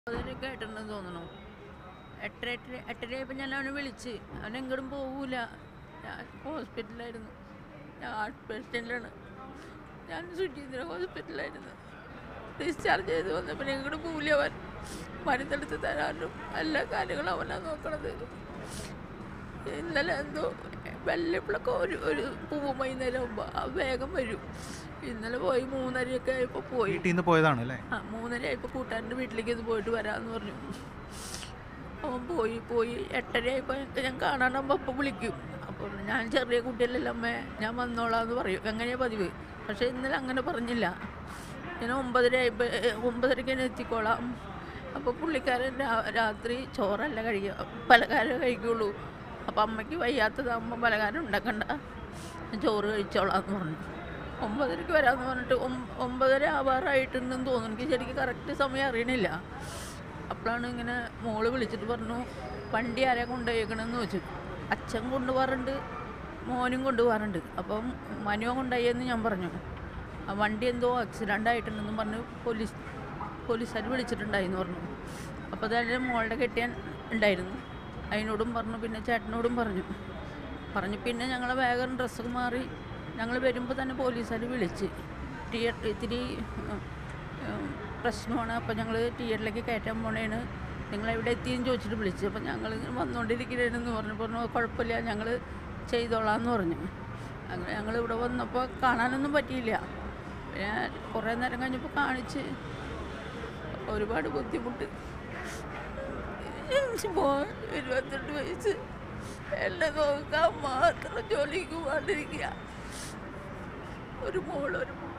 അതിനൊക്കെ ആയിട്ടുണ്ടെന്ന് തോന്നണു എട്ടര എട്ടര എട്ടരയായപ്പോൾ ഞാൻ അവനെ വിളിച്ച് അവൻ എങ്ങോട്ടും പോകൂല ഞാൻ ഹോസ്പിറ്റലായിരുന്നു ഞാൻ ഹാർട്ട് പേഷ്യൻ്റാണ് ഞാൻ സുചീന്ദ്ര ഹോസ്പിറ്റലായിരുന്നു ഡിസ്ചാർജ് ചെയ്ത് വന്നപ്പോൾ എങ്ങോട്ടും പോകില്ല അവൻ മരുന്നെടുത്ത് തരാനും എല്ലാ കാര്യങ്ങളും അവനാണ് നോക്കണത് ഇന്നലെ എന്തോ വെള്ളപ്പിളൊക്കെ ഒരു ഒരു പൂവ് വൈകുന്നേരം ആകുമ്പോൾ ആ വേഗം വരും ഇന്നലെ പോയി മൂന്നരയൊക്കെ ആയപ്പോൾ പോയി വീട്ടിൽ നിന്ന് പോയതാണ് അല്ലേ ആ മൂന്നര ആയപ്പോൾ കൂട്ടുകാരൻ്റെ വീട്ടിലേക്ക് ഇത് പോയിട്ട് വരാമെന്ന് പറഞ്ഞു അവൻ പോയി പോയി എട്ടര ആയപ്പോൾ ഞാൻ കാണാനാകുമ്പോൾ അപ്പം വിളിക്കും അപ്പോൾ ഞാൻ ചെറിയ കുട്ടിയല്ലല്ലോ അമ്മേ ഞാൻ വന്നോളാന്ന് പറയും എങ്ങനെയാ പതിവ് പക്ഷേ ഇന്നലെ അങ്ങനെ പറഞ്ഞില്ല ഞാൻ ഒമ്പതര ആയപ്പോൾ ഒമ്പതരയ്ക്ക് തന്നെ എത്തിക്കോളാം അപ്പോൾ പുള്ളിക്കാരൻ രാ- രാത്രി ചോറല്ല കഴിക്കുക പലഹാരം കഴിക്കുള്ളൂ അപ്പോൾ അമ്മയ്ക്ക് വയ്യാത്തതാകുമ്പോൾ പലഹാരം ഉണ്ടാക്കണ്ട ഞാൻ ചോറ് കഴിച്ചോളാന്ന് പറഞ്ഞു ഒമ്പതരയ്ക്ക് വരാമെന്ന് പറഞ്ഞിട്ട് ഒം- ഒമ്പതര ആവാറായിട്ടുണ്ടെന്ന് തോന്നുന്നു എനിക്ക് ശരിക്കും കറക്റ്റ് സമയം അറിയണില്ല അപ്പോഴാണ് ഇങ്ങനെ മോള് വിളിച്ചിട്ട് പറഞ്ഞു വണ്ടി ആരാ കൊണ്ടുപോയേക്കണമെന്ന് ചോദിച്ചു അച്ഛൻ കൊണ്ടുപോകാറുണ്ട് മോനും കൊണ്ടുപോകാറുണ്ട് അപ്പം മനുവ കൊണ്ടുപോയെന്ന് ഞാൻ പറഞ്ഞു ആ വണ്ടി എന്തോ ആക്സിഡൻ്റ് ആയിട്ടുണ്ടെന്ന് പറഞ്ഞ് പോലീസ് പോലീസുകാർ വിളിച്ചിട്ടുണ്ടായിന്ന് പറഞ്ഞു അപ്പോൾ തന്നെ മോളുടെ കെട്ടിയാൻ ഉണ്ടായിരുന്നു അതിനോടും പറഞ്ഞു പിന്നെ ചേട്ടനോടും പറഞ്ഞു പറഞ്ഞു പിന്നെ ഞങ്ങൾ വേഗം ഡ്രസ്സൊക്കെ മാറി ഞങ്ങൾ വരുമ്പോൾ തന്നെ പോലീസുകാർ വിളിച്ച് തിയേറ്റർ ഇത്തിരി ഉം, ഉം, പ്രശ്നമാണ് അപ്പോൾ ഞങ്ങൾ തിയേറ്ററിലേക്ക് കയറ്റാൻ പോണേണ് നിങ്ങൾ എവിടെ എത്തിയെന്ന് ചോദിച്ചിട്ട് വിളിച്ചു അപ്പോൾ ഞങ്ങൾ ഇങ്ങനെ വന്നുകൊണ്ടിരിക്കണേന്ന് പറഞ്ഞു പറഞ്ഞു കുഴപ്പമില്ല ഞങ്ങൾ ചെയ്തോളാന്ന് പറഞ്ഞു അങ്ങനെ ഞങ്ങൾ ഇവിടെ വന്നപ്പോൾ കാണാനൊന്നും പറ്റിയില്ല പിന്നെ കുറേ നേരം കഴിഞ്ഞപ്പോൾ കാണിച്ച് ഒരുപാട് ബുദ്ധിമുട്ട് മോൻ ഇരുപത്തെട്ട് വയസ്സ് എന്നെ നോക്കാൻ മാത്രം ജോലിക്ക് പോകാണ്ടിരിക്കുക ഒരു മോള് ഒരു മോൻ